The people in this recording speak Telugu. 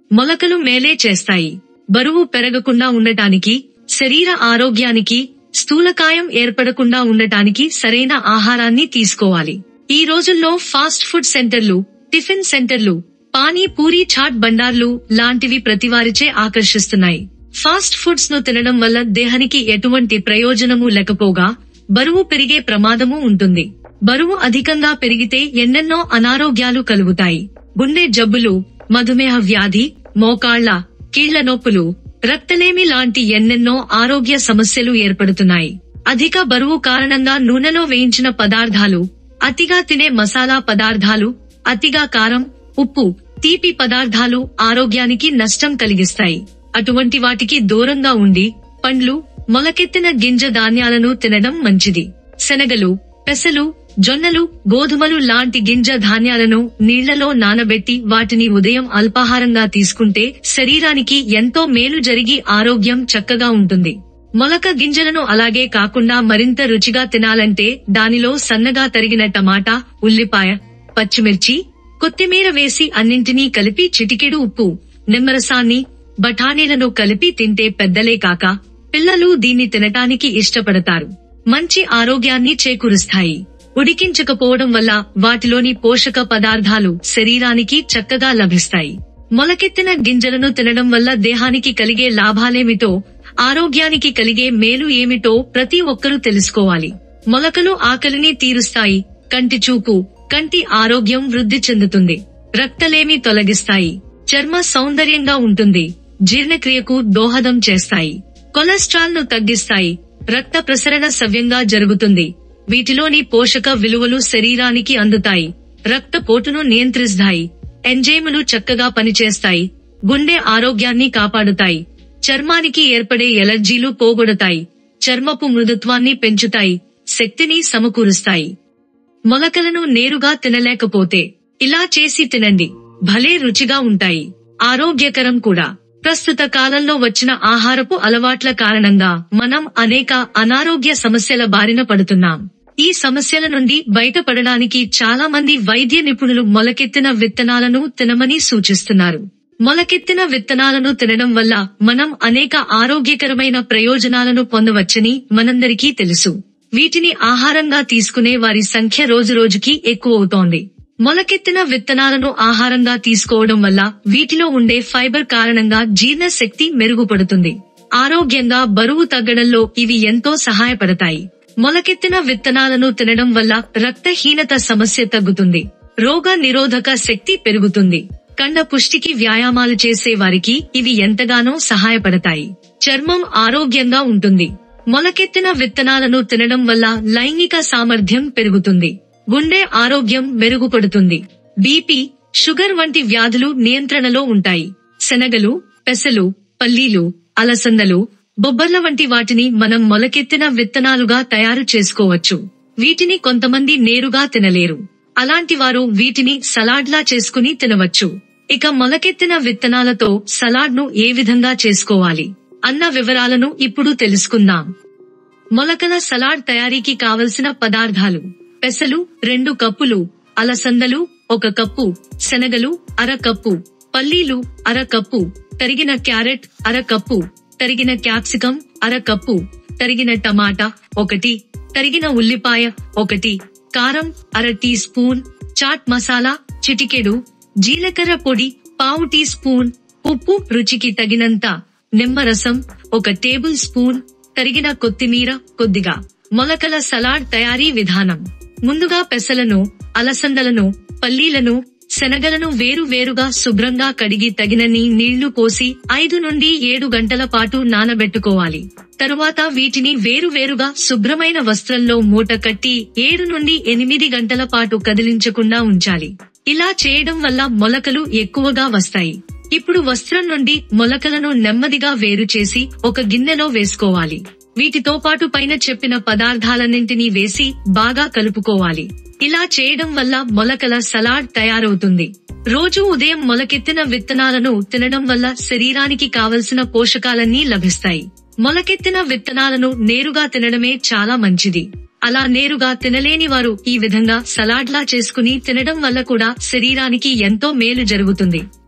మొలకలు మేలే చేస్తాయి బరువు పెరగకుండా ఉండటానికి శరీర ఆరోగ్యానికి స్థూలకాయం ఏర్పడకుండా ఉండటానికి సరైన ఆహారాన్ని తీసుకోవాలి ఈ రోజుల్లో ఫాస్ట్ ఫుడ్ సెంటర్లు టిఫిన్ సెంటర్లు పానీ పూరి చాట్ బండార్లు లాంటివి ప్రతివారిచే ఆకర్షిస్తున్నాయి ఫాస్ట్ ఫుడ్స్ ను తినడం వల్ల దేహానికి ఎటువంటి ప్రయోజనము లేకపోగా బరువు పెరిగే ప్రమాదము ఉంటుంది బరువు అధికంగా పెరిగితే ఎన్నెన్నో అనారోగ్యాలు కలుగుతాయి గుండె జబ్బులు మధుమేహ వ్యాధి మోకాళ్ల కీళ్ల నొప్పులు రక్తలేమి లాంటి ఎన్నెన్నో ఆరోగ్య సమస్యలు ఏర్పడుతున్నాయి అధిక బరువు కారణంగా నూనెలో వేయించిన పదార్థాలు అతిగా తినే మసాలా పదార్థాలు అతిగా కారం ఉప్పు తీపి పదార్థాలు ఆరోగ్యానికి నష్టం కలిగిస్తాయి అటువంటి వాటికి దూరంగా ఉండి పండ్లు మొలకెత్తిన గింజ ధాన్యాలను తినడం మంచిది శనగలు పెసలు జొన్నలు గోధుమలు లాంటి గింజ ధాన్యాలను నీళ్లలో నానబెట్టి వాటిని ఉదయం అల్పాహారంగా తీసుకుంటే శరీరానికి ఎంతో మేలు జరిగి ఆరోగ్యం చక్కగా ఉంటుంది మొలక గింజలను అలాగే కాకుండా మరింత రుచిగా తినాలంటే దానిలో సన్నగా తరిగిన టమాటా ఉల్లిపాయ పచ్చిమిర్చి కొత్తిమీర వేసి అన్నింటినీ కలిపి చిటికెడు ఉప్పు నిమ్మరసాన్ని బఠానీలను కలిపి తింటే పెద్దలే కాక పిల్లలు దీన్ని తినటానికి ఇష్టపడతారు మంచి ఆరోగ్యాన్ని చేకూరుస్తాయి ఉడికించకపోవడం వల్ల వాటిలోని పోషక పదార్థాలు శరీరానికి చక్కగా లభిస్తాయి మొలకెత్తిన గింజలను తినడం వల్ల దేహానికి కలిగే లాభాలేమిటో ఆరోగ్యానికి కలిగే మేలు ఏమిటో ప్రతి ఒక్కరూ తెలుసుకోవాలి మొలకలు ఆకలిని తీరుస్తాయి కంటి చూపు కంటి ఆరోగ్యం వృద్ధి చెందుతుంది రక్తలేమి తొలగిస్తాయి చర్మ సౌందర్యంగా ఉంటుంది జీర్ణక్రియకు దోహదం చేస్తాయి కొలెస్ట్రాల్ ను తగ్గిస్తాయి రక్త ప్రసరణ సవ్యంగా జరుగుతుంది వీటిలోని పోషక విలువలు శరీరానికి అందుతాయి రక్త పోటును నియంత్రిస్తాయి ఎంజైములు చక్కగా పనిచేస్తాయి గుండె ఆరోగ్యాన్ని కాపాడుతాయి చర్మానికి ఏర్పడే ఎలర్జీలు పోగొడతాయి చర్మపు మృదుత్వాన్ని పెంచుతాయి శక్తిని సమకూరుస్తాయి మొలకలను నేరుగా తినలేకపోతే ఇలా చేసి తినండి భలే రుచిగా ఉంటాయి ఆరోగ్యకరం కూడా ప్రస్తుత కాలంలో వచ్చిన ఆహారపు అలవాట్ల కారణంగా మనం అనేక అనారోగ్య సమస్యల బారిన పడుతున్నాం ఈ సమస్యల నుండి బయటపడడానికి చాలా మంది వైద్య నిపుణులు మొలకెత్తిన విత్తనాలను తినమని సూచిస్తున్నారు మొలకెత్తిన విత్తనాలను తినడం వల్ల మనం అనేక ఆరోగ్యకరమైన ప్రయోజనాలను పొందవచ్చని మనందరికీ తెలుసు వీటిని ఆహారంగా తీసుకునే వారి సంఖ్య రోజురోజుకి ఎక్కువవుతోంది మొలకెత్తిన విత్తనాలను ఆహారంగా తీసుకోవడం వల్ల వీటిలో ఉండే ఫైబర్ కారణంగా జీర్ణ శక్తి మెరుగుపడుతుంది ఆరోగ్యంగా బరువు తగ్గడంలో ఇవి ఎంతో సహాయపడతాయి మొలకెత్తిన విత్తనాలను తినడం వల్ల రక్తహీనత సమస్య తగ్గుతుంది రోగ నిరోధక శక్తి పెరుగుతుంది కండ పుష్టికి వ్యాయామాలు చేసే వారికి ఇవి ఎంతగానో సహాయపడతాయి చర్మం ఆరోగ్యంగా ఉంటుంది మొలకెత్తిన విత్తనాలను తినడం వల్ల లైంగిక సామర్థ్యం పెరుగుతుంది గుండె ఆరోగ్యం మెరుగుపడుతుంది బీపీ షుగర్ వంటి వ్యాధులు నియంత్రణలో ఉంటాయి శనగలు పెసలు పల్లీలు అలసందలు బొబ్బర్ల వంటి వాటిని మనం మొలకెత్తిన విత్తనాలుగా తయారు చేసుకోవచ్చు వీటిని కొంతమంది నేరుగా తినలేరు అలాంటి వారు వీటిని సలాడ్లా చేసుకుని తినవచ్చు ఇక మొలకెత్తిన విత్తనాలతో సలాడ్ ను ఏ విధంగా చేసుకోవాలి అన్న వివరాలను ఇప్పుడు తెలుసుకుందాం మొలకల సలాడ్ తయారీకి కావలసిన పదార్థాలు పెసలు రెండు కప్పులు అలసందలు ఒక కప్పు శనగలు అర కప్పు పల్లీలు అర కప్పు తరిగిన క్యారెట్ అర కప్పు తరిగిన క్యాప్సికం అర కప్పు తరిగిన టమాటా ఒకటి తరిగిన ఉల్లిపాయ ఒకటి కారం అర టీ స్పూన్ చాట్ మసాలా చిటికెడు జీలకర్ర పొడి పావు టీ స్పూన్ ఉప్పు రుచికి తగినంత నిమ్మరసం ఒక టేబుల్ స్పూన్ తరిగిన కొత్తిమీర కొద్దిగా మొలకల సలాడ్ తయారీ విధానం ముందుగా పెసలను అలసందలను పల్లీలను శనగలను వేరు వేరుగా శుభ్రంగా కడిగి తగినన్ని నీళ్లు పోసి ఐదు నుండి ఏడు గంటల పాటు నానబెట్టుకోవాలి తరువాత వీటిని వేరు వేరుగా శుభ్రమైన వస్త్రంలో మూట కట్టి ఏడు నుండి ఎనిమిది గంటల పాటు కదిలించకుండా ఉంచాలి ఇలా చేయడం వల్ల మొలకలు ఎక్కువగా వస్తాయి ఇప్పుడు వస్త్రం నుండి మొలకలను నెమ్మదిగా వేరు చేసి ఒక గిన్నెలో వేసుకోవాలి వీటితో పాటు పైన చెప్పిన పదార్థాలన్నింటినీ వేసి బాగా కలుపుకోవాలి ఇలా చేయడం వల్ల మొలకల సలాడ్ తయారవుతుంది రోజు ఉదయం మొలకెత్తిన విత్తనాలను తినడం వల్ల శరీరానికి కావలసిన పోషకాలన్నీ లభిస్తాయి మొలకెత్తిన విత్తనాలను నేరుగా తినడమే చాలా మంచిది అలా నేరుగా తినలేని వారు ఈ విధంగా సలాడ్లా చేసుకుని తినడం వల్ల కూడా శరీరానికి ఎంతో మేలు జరుగుతుంది